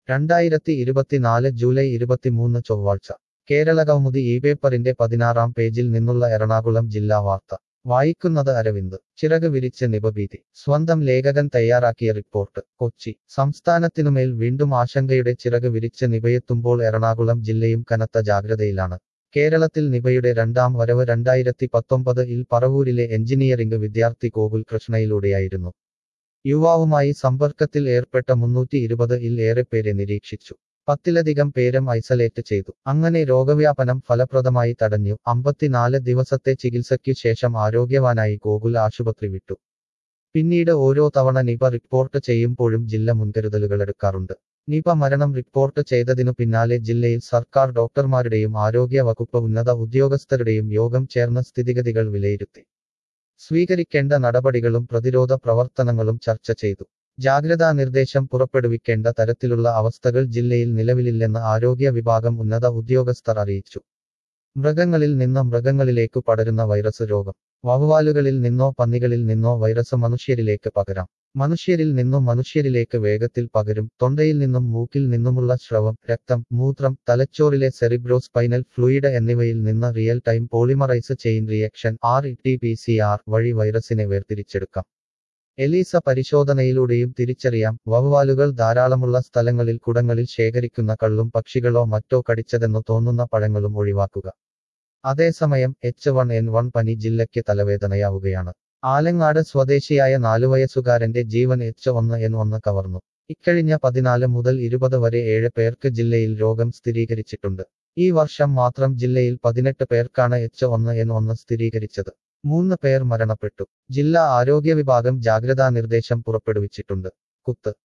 രണ്ടായിരത്തി ഇരുപത്തിനാല് ജൂലൈ ഇരുപത്തിമൂന്ന് ചൊവ്വാഴ്ച കേരള കൗമുദി ഈ പേപ്പറിന്റെ പതിനാറാം പേജിൽ നിന്നുള്ള എറണാകുളം ജില്ലാ വാർത്ത വായിക്കുന്നത് അരവിന്ദ് ചിറക് വിരിച്ച് നിപഭീതി സ്വന്തം ലേഖകൻ തയ്യാറാക്കിയ റിപ്പോർട്ട് കൊച്ചി സംസ്ഥാനത്തിനുമേൽ വീണ്ടും ആശങ്കയുടെ ചിറക് വിരിച്ച് നിപയെത്തുമ്പോൾ എറണാകുളം ജില്ലയും കനത്ത ജാഗ്രതയിലാണ് കേരളത്തിൽ നിപയുടെ രണ്ടാം വരവ് രണ്ടായിരത്തി പത്തൊമ്പത് ഇൽ പറവൂരിലെ എഞ്ചിനീയറിംഗ് വിദ്യാർത്ഥി ഗോകുൽ കൃഷ്ണയിലൂടെയായിരുന്നു യുവാവുമായി സമ്പർക്കത്തിൽ ഏർപ്പെട്ട മുന്നൂറ്റി ഇരുപത് ഇൽ ഏറെ പേരെ നിരീക്ഷിച്ചു പത്തിലധികം പേരും ഐസൊലേറ്റ് ചെയ്തു അങ്ങനെ രോഗവ്യാപനം ഫലപ്രദമായി തടഞ്ഞു അമ്പത്തിനാല് ദിവസത്തെ ചികിത്സയ്ക്കു ശേഷം ആരോഗ്യവാനായി ഗോകുൽ ആശുപത്രി വിട്ടു പിന്നീട് ഓരോ തവണ നിപ റിപ്പോർട്ട് ചെയ്യുമ്പോഴും ജില്ല മുൻകരുതലുകളെടുക്കാറുണ്ട് നിപ മരണം റിപ്പോർട്ട് ചെയ്തതിനു പിന്നാലെ ജില്ലയിൽ സർക്കാർ ഡോക്ടർമാരുടെയും ആരോഗ്യ വകുപ്പ് ഉന്നത ഉദ്യോഗസ്ഥരുടെയും യോഗം ചേർന്ന് സ്ഥിതിഗതികൾ വിലയിരുത്തി സ്വീകരിക്കേണ്ട നടപടികളും പ്രതിരോധ പ്രവർത്തനങ്ങളും ചർച്ച ചെയ്തു ജാഗ്രതാ നിർദ്ദേശം പുറപ്പെടുവിക്കേണ്ട തരത്തിലുള്ള അവസ്ഥകൾ ജില്ലയിൽ നിലവിലില്ലെന്ന് ആരോഗ്യ വിഭാഗം ഉന്നത ഉദ്യോഗസ്ഥർ അറിയിച്ചു മൃഗങ്ങളിൽ നിന്ന് മൃഗങ്ങളിലേക്കു പടരുന്ന വൈറസ് രോഗം വവ്വാലുകളിൽ നിന്നോ പന്നികളിൽ നിന്നോ വൈറസ് മനുഷ്യരിലേക്ക് പകരാം മനുഷ്യരിൽ നിന്നും മനുഷ്യരിലേക്ക് വേഗത്തിൽ പകരും തൊണ്ടയിൽ നിന്നും മൂക്കിൽ നിന്നുമുള്ള സ്രവം രക്തം മൂത്രം തലച്ചോറിലെ സെറിബ്രോസ്പൈനൽ ഫ്ലൂയിഡ് എന്നിവയിൽ നിന്ന് real time polymerize chain reaction R T P C R വഴി വൈറസിനെ വേർതിരിച്ചെടുക്കാം എലീസ പരിശോധനയിലൂടെയും തിരിച്ചറിയാം വവ്വാലുകൾ ധാരാളമുള്ള സ്ഥലങ്ങളിൽ കുടങ്ങളിൽ ശേഖരിക്കുന്ന കള്ളും പക്ഷികളോ മറ്റോ കടിച്ചതെന്നു തോന്നുന്ന പഴങ്ങളും ഒഴിവാക്കുക അതേസമയം എച്ച് വൺ എൻ വൺ പനി ജില്ലയ്ക്ക് തലവേദനയാവുകയാണ് ആലങ്ങാട് സ്വദേശിയായ നാലുവയസ്സുകാരന്റെ ജീവൻ എച്ച് ഒന്ന് എൻ ഒന്ന് കവർന്നു ഇക്കഴിഞ്ഞ പതിനാല് മുതൽ ഇരുപത് വരെ ഏഴ് പേർക്ക് ജില്ലയിൽ രോഗം സ്ഥിരീകരിച്ചിട്ടുണ്ട് ഈ വർഷം മാത്രം ജില്ലയിൽ പതിനെട്ട് പേർക്കാണ് എച്ച് ഒന്ന് എൻ ഒന്ന് സ്ഥിരീകരിച്ചത് മൂന്ന് പേർ മരണപ്പെട്ടു ജില്ലാ ആരോഗ്യ വിഭാഗം ജാഗ്രതാ നിർദ്ദേശം പുറപ്പെടുവിച്ചിട്ടുണ്ട് കുത്ത്